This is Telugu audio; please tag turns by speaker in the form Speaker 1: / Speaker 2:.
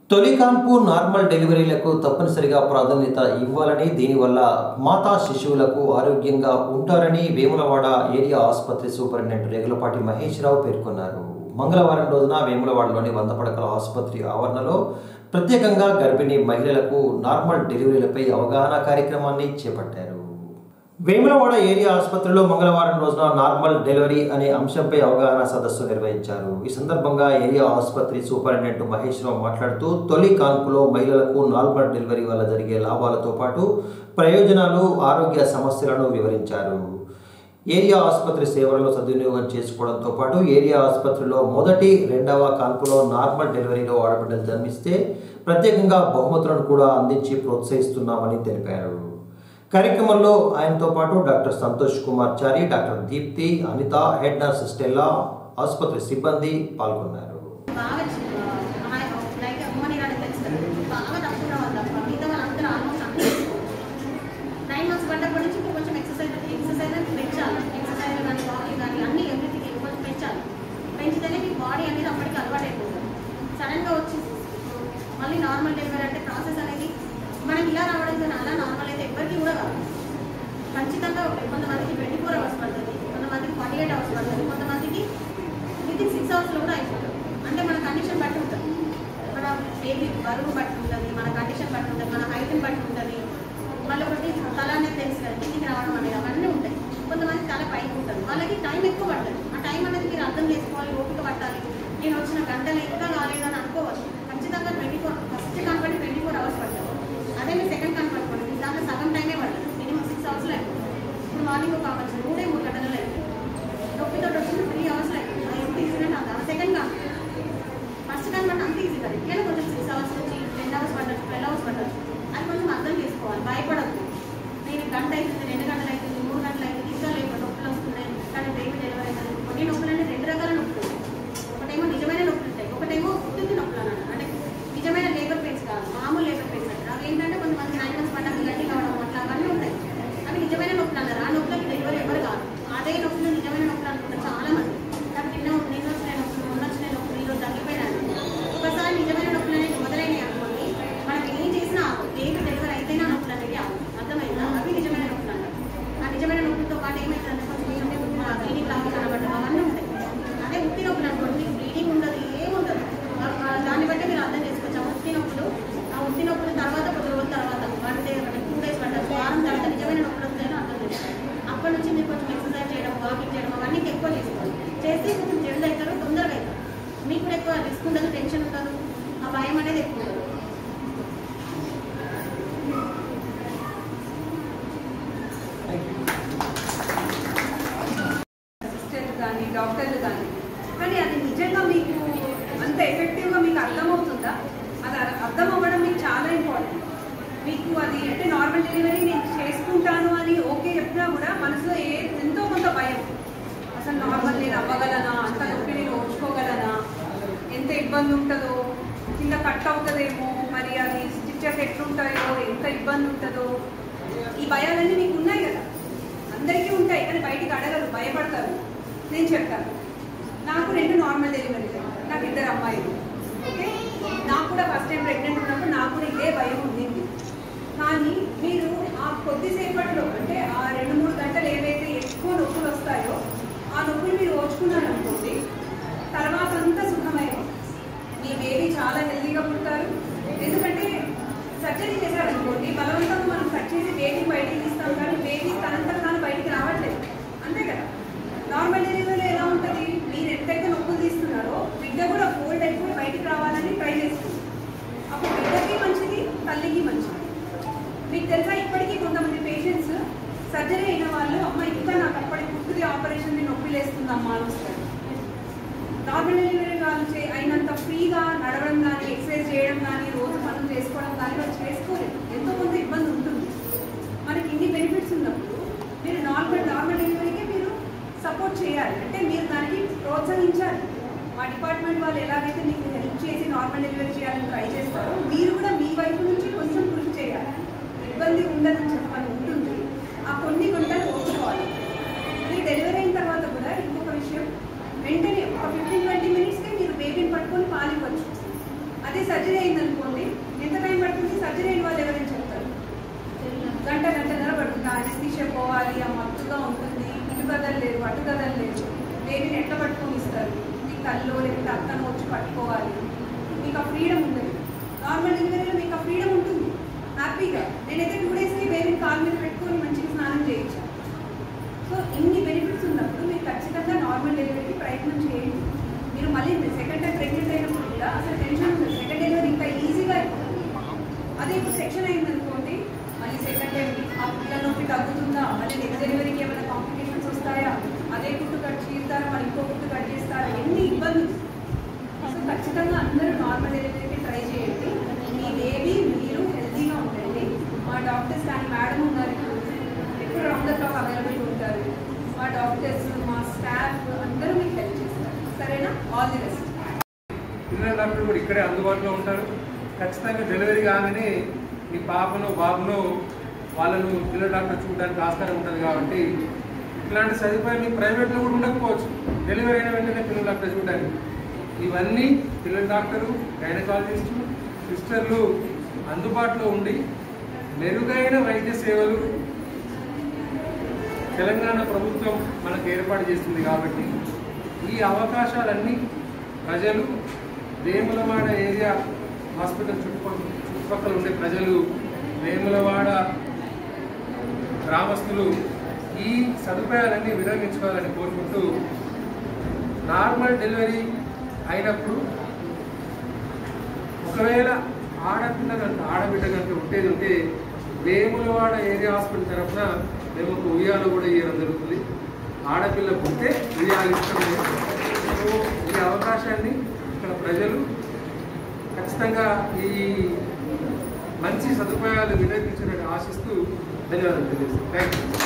Speaker 1: తొలి కాన్పు నార్మల్ డెలివరీలకు తప్పనిసరిగా ప్రాధాన్యత ఇవ్వాలని దీనివల్ల మాతా శిశువులకు ఆరోగ్యంగా ఉంటారని వేములవాడ ఏరియా ఆసుపత్రి సూపరింటెండెంట్ రేగులపాటి మహేష్ రావు పేర్కొన్నారు మంగళవారం రోజున వేములవాడలోని వంద పడకల ఆసుపత్రి ఆవరణలో ప్రత్యేకంగా గర్భిణీ మహిళలకు నార్మల్ డెలివరీలపై అవగాహన కార్యక్రమాన్ని చేపట్టారు వేములవాడ ఏరియా ఆసుపత్రిలో మంగళవారం రోజున నార్మల్ డెలివరీ అనే అంశంపై అవగాహన సదస్సు నిర్వహించారు ఈ సందర్భంగా ఏరియా ఆసుపత్రి సూపరింటెండెంట్ మహేష్ రావు మాట్లాడుతూ తొలి కాన్పులో మహిళలకు నార్మల్ డెలివరీ వల్ల జరిగే లాభాలతో పాటు ప్రయోజనాలు ఆరోగ్య సమస్యలను వివరించారు ఏరియా ఆసుపత్రి సేవలను సద్వినియోగం చేసుకోవడంతో పాటు ఏరియా ఆసుపత్రిలో మొదటి రెండవ కాన్పులో నార్మల్ డెలివరీలో ఆడబిడ్డలు జన్మిస్తే ప్రత్యేకంగా బహుమతులను కూడా అందించి ప్రోత్సహిస్తున్నామని తెలిపారు కార్యక్రమంలో ఆయనతో పాటు doctor Santosh Kumar Chari doctor Deepti Anitha head nurse Stella ఆసుపత్రి సిబ్బంది పాల్గొన్నారు
Speaker 2: బాగా లైక్ ఉమ్మని రాని తెలుసు కదా, బాగా తక్కువ రావాలి తప్ప మిగతా వాళ్ళందరూ ఆల్మోస్ట్ అందరూ నైన్ మంత్స్ పడ్డప్పటి నుంచి ఇప్పుడు కొంచెం ఎక్సర్సైజ్ ఎక్సర్సైజ్ అనేది పెంచాలి ఎక్సర్సైజ్ కానీ వాకింగ్ కానీ అన్ని ఎవ్రీథింగ్ కొంచెం పెంచాలి పెంచితేనే మీ బాడీ అనేది అప్పటికి అలవాటు అయిపోతుంది సడన్గా వచ్చి మళ్ళీ నార్మల్ డెలివరీ అంటే ప్రాసెస్ అనేది మనం ఇలా రావడం కానీ అలా నార్మల్ అయితే ఎవరికి కూడా కాదు ఖచ్చితంగా ఒక- కొంతమందికి ట్వంటీ ఫోర్ అవర్స్ పడుతుంది కొంతమందికి ఫార్టీ ఎయిట్ అవర్స్ పడుతుంది కొంతమందికి విత్ ఇన్ సిక్స్ అవర్స్లో కూడా అయిపోతుంది అంటే మన కండిషన్ బట్టి ఉంటుంది మన బేబీ బరువు బట్టి ఉంటుంది మన కండిషన్ బట్టి ఉంటుంది మన హైట్ని బట్టి ఉంటుంది మళ్ళీ ఒకటి తల అనేది తెలుసు కదా కిందికి రావడం అనేది అవన్నీ ఉంటాయి కొంతమంది తల పైకి ఉంటుంది వాళ్ళకి టైం ఎక్కువ పడుతుంది ఆ టైం అనేది మీరు అర్థం చేసుకోవాలి ఓపిక పట్టాలి నేను వచ్చిన గంటలు ఇంకా కాలేదు అని అనుకోవచ్చు ఖచ్చితంగా ట్వంటీ ఫోర్ ఫస్ట్ కనపడి ట్వంటీ ఫోర్ అవర్స్ పడుతుంది అదే మీరు సెకండ్ కనపడుకోండి మీ దాంట్లో సగం టైమే పడుతుంది మినిమం సిక్స్ అవర్స్లో అయిపోతుంది ఇప్పుడు మార్నింగ్ ఒక అవర్స్ మూడే మూడు గంటలలో అయిపోతుంది నొప్పితో వచ్చిన త్రీ అవర్స్లో అయిపోతుంది అది ఎంత ఈజీగా అది సెకండ్ కాదు ఫస్ట్ టైం అంటే అంత ఈజీ కాదు ఇట్లనే కొంచెం సిక్స్ అవర్స్ నుంచి టెన్ అవర్స్ పట్టచ్చు ట్వెల్వ్ అవర్స్ పట్టచ్చు అది కొంచెం అర్థం చేసుకోవాలి భయపడద్దు నేను గంట అవుతుంది రెండు గంటలు అవుతుంది మూడు గంటలు అవుతుంది ఇంకా లేదు నొప్పులు వస్తున్నాయి కానీ బేబీ డెలివరీ అవుతుంది కొన్ని నొప్పులు అంటే రెండు రకాల నొప్పులు ఉంటాయి ఒకటేమో నిజమైన నొప్పులు ఉంటాయి ఒకటేమో ఉత్తుంది నొప్పులు అన్నాడు అంటే నిజమైన లేబర్ పెయిన్స్ కాదు మామూలు లేబర్ పెయిన్స్ అంటారు అవి ఏంటంటే కొంతమంది నైన్ మంత్స్ పడ్డాక గట్టి కావడం అట్లా అవన్నీ ఉంటాయి అవి నిజమైన నొప్పులు అన్నారు ఆ నొప్పులకి డెలివరీ ఎవరు కాదు అదే నొప్పులు నిజమైన నొప్పులు అనుకుంటారు చాలా మంది నాకు నిన్న నిన్న వచ్చిన నొప్పులు మొన్న వచ్చిన నొప్పులు ఈరోజు తగ్గిపోయినాను ఒకసారి నిజమైన నొప్పులు అనేది మొదలైనవి అనుకోండి మనం ఏం చేసినా బేబీ డెలివరీ అయితేనే నొప్పులు అనేది ఆగు అర్థమైందా అవి నిజమైన నొప్పులు అంటారు ఆ నిజమైన నొప్పులతో పాటు ఏమైతుందంటే కొంచెం క్లినిక్ లాగా కనబడడం అవన్నీ ఉంటాయి అదే ఉత్తి నొప్పులు అనుకోండి మీకు బ్లీడింగ్ ఉండదు ఏముండదు ఆ- ఆ దాన్ని బట్టి మీరు అర్థం చేసుకోవచ్చు ఆ ఉత్తి నొప్పులు ఆ ఉత్తి నొప్పులు తర్వాత కొద్ది రోజుల తర్వాత వన్ డే టూ డేస్ పడ్డారు వారం తర్వాత నిజమైన నొప్పులు వస్తాయని అర్థం చేసుకోవాలి అప్పటి నుంచి మీరు కొంచెం ఎక్సర్సైజ్ చేయడం వాకింగ్ చేయడం అవన్నీ ఎక్కువ చేసుకోవాలి చేస్తే కొంచెం జల్ది అవుతారు తొందరగా అవుతారు మీకు కూడా ఎక్కువ రిస్క్ ఉండదు టెన్షన్ ఉండదు ఆ భయం అనేది ఎక్కువ ఉండదు
Speaker 3: అసిస్టెంట్ కానీ డాక్టర్లు కానీ కానీ అది నిజంగా మీకు అంత ఎఫెక్టివ్గా మీకు అర్థమవుతుందా అది అర్- అర్థం అవ్వడం మీకు చాలా ఇంపార్టెంట్ మీకు అది అంటే నార్మల్ డెలివరీ నేను చేసుకుంటాను అని ఓకే చెప్పినా కూడా మనసులో ఏ ఎంతో కొంత భయం అసలు నార్మల్ నేను అవ్వగలనా అంత నొప్పి నేను ఓర్చుకోగలనా ఎంత ఇబ్బంది ఉంటుందో కింద కట్ అవుతుందేమో మరి అది స్టిచెస్ ఎట్లుంటాయో ఎంత ఇబ్బంది ఉంటుందో ఈ భయాలన్నీ మీకు ఉన్నాయి కదా అందరికీ ఉంటాయి కానీ బయటికి అడగరు భయపడతారు నేను చెప్తాను నాకు రెండు నార్మల్ డెలివరీ నాకు ఇద్దరు అమ్మాయిలు ఓకే నాకు కూడా ఫస్ట్ టైం ప్రెగ్నెంట్ ఉన్నప్పుడు నాకు కూడా ఇదే భయం ఉండింది కానీ మీరు ఆ కొద్దిసేపట్లో అంటే ఆ రెండు మూడు గంటలు ఏవైతే ఎక్కువ నొప్పులు వస్తాయో ఆ నొప్పులు మీరు ఓర్చుకున్నారు అనుకోండి తర్వాత అంతా సుఖమయం మీ బేబీ చాలా హెల్తీగా పుడతారు ఎందుకంటే సర్జరీ చేశారనుకోండి బలవంతంగా మనం కట్ చేసి బేబీ బయటికి తీస్తాం కానీ బేబీ తనంతట తాను బయటికి రావట్లేదు అంతే కదా నార్మల్ డెలివరీలో ఎలా ఉంటుంది మీరు ఎంతైతే నొప్పులు తీస్తున్నారో బిడ్డ కూడా ఫోల్డ్ అయిపోయి బయటికి రావాలని ట్రై చేస్తుంది అప్పుడు బిడ్డకి మంచిది తల్లికి మంచిది మీకు తెలుసా ఇప్పటికీ కొంతమంది పేషెంట్స్ సర్జరీ అయిన వాళ్ళు అమ్మ ఇంకా నాకు అప్పటికి పుట్టుది ఆపరేషన్ నొప్పి లేస్తుందమ్మా అని వస్తారు నార్మల్ డెలివరీ వాళ్ళు చే అయినంత ఫ్రీగా నడవడం కానీ ఎక్సర్సైజ్ చేయడం కానీ రోజు పనులు చేసుకోవడం కానీ వాళ్ళు చేసుకోలేదు ఎంతో కొంత ఇబ్బంది ఉంటుంది మనకి ఇన్ని బెనిఫిట్స్ ఉన్నప్పుడు మీరు నార్మల్ నార్మల్ డెలివరీకి మీరు సపోర్ట్ చేయాలి అంటే మీరు దానికి ప్రోత్సహించాలి మా డిపార్ట్మెంట్ వాళ్ళు ఎలాగైతే మీకు హెల్ప్ చేసి నార్మల్ డెలివరీ చేయాలని ట్రై చేస్తారో మీరు కూడా మీ వైపు నుంచి కొంచెం కృషి చేయాలి ఇబ్బంది ఉండదని చెప్పని ఉంటుంది ఆ కొన్ని గంటలు ఓర్చుకోవాలి మీరు డెలివరీ అయిన తర్వాత కూడా ఇంకొక విషయం వెంటనే ఒక ఫిఫ్టీన్ ట్వంటీ మినిట్స్కే మీరు బేబీని పట్టుకొని పాలివ్వచ్చు అది అదే సర్జరీ అయింది అనుకోండి ఎంత టైం పడుతుంది సర్జరీ అయిన వాళ్ళు ఎవరైనా చెప్తారు గంట గంటన్నర పడుతుంది అనస్థీషియా పోవాలి ఆ మత్తుగా ఉంటుంది ఇటు కదలలేదు అటు కదలలేదు బేబీని ఎట్లా పట్టుకొని ఇస్తారు మీ కళ్ళు లేకపోతే అత్తను వచ్చి పట్టుకోవాలి మీకు ఆ ఫ్రీడమ్ ఉండదు నార్మల్ డెలివరీలో మీకు ఆ ఫ్రీడమ్ ఉంటుంది హ్యాపీగా నేనైతే టూ డేస్కి బేబీని కాలు మీద పెట్టుకొని మంచిగా స్నానం చేయించాను సో ఇన్ని బెనిఫిట్స్ ఉన్నప్పుడు మీరు ఖచ్చితంగా నార్మల్ డెలివరీకి ప్రయత్నం చేయండి మీరు మళ్ళీ సెకండ్ టైం ప్రెగ్నెంట్ అయినప్పుడు కూడా అసలు టెన్షన్ ఉండదు సెకండ్ డెలివరీ ఇంకా ఈజీగా అయిపోతుంది అదే ఇప్పుడు సెక్షన్ అయింది అనుకోండి మళ్ళీ సెకండ్ టైం ఆ పిల్లల నొప్పి తగ్గుతుందా మళ్ళీ నెక్స్ట్ డెలివరీకి ఏమైనా కాంప్లికేషన్స్ వస్తాయా అదే కుట్టు కట్ చేస్తారా మళ్ళీ ఇంకో కుట్టు కట్ చేస్తారా ఎన్ని ఇబ్బందులు సో ఖచ్చితంగా అందరూ నార్మల్ డెలివరీకి ట్రై చేయండి మీ బేబీ మీరు హెల్తీగా ఉండండి మా డాక్టర్స్ కానీ మేడం ఉన్నారు ఇప్పుడు ఎప్పుడు రౌండ్ ద క్లాక్ అవైలబుల్ ఉంటారు మా డాక్టర్స్ మా స్టాఫ్ అందరూ మీకు హెల్ప్ చేస్తారు సరేనా ఆల్ ది బెస్ట్
Speaker 4: పిల్లల డాక్టర్ కూడా ఇక్కడే అందుబాటులో ఉంటారు ఖచ్చితంగా డెలివరీ కాగానే మీ పాపను బాబును వాళ్ళను పిల్లల డాక్టర్ చూడడానికి ఆస్కారం ఉంటుంది కాబట్టి ఇట్లాంటి సదుపాయం మీకు ప్రైవేట్లో కూడా ఉండకపోవచ్చు డెలివరీ అయిన వెంటనే పిల్లల డాక్టర్ చూడడానికి ఇవన్నీ పిల్లల డాక్టరు గైనకాలజిస్టు సిస్టర్లు అందుబాటులో ఉండి మెరుగైన వైద్య సేవలు తెలంగాణ ప్రభుత్వం మనకు ఏర్పాటు చేస్తుంది కాబట్టి ఈ అవకాశాలన్నీ ప్రజలు వేములవాడ ఏరియా హాస్పిటల్ చుట్టుపక్కల చుట్టుపక్కల ఉండే ప్రజలు వేములవాడ గ్రామస్తులు ఈ సదుపాయాలన్నీ వినియోగించుకోవాలని కోరుకుంటూ నార్మల్ డెలివరీ అయినప్పుడు ఒకవేళ ఆడపిల్ల కనుక ఆడబిడ్డ కనుక ఉంటేది ఉంటే వేములవాడ ఏరియా హాస్పిటల్ తరఫున మేము ఒక ఉయ్యాలు కూడా ఇవ్వడం జరుగుతుంది ఆడపిల్ల పుట్టే ఉయ్యాలు ఇష్టం సో ఈ అవకాశాన్ని ఇక్కడ ప్రజలు ఖచ్చితంగా ఈ మంచి సదుపాయాలు వినియోగించినట్టు ఆశిస్తూ ధన్యవాదాలు తెలియజేస్తాను థ్యాంక్ యూ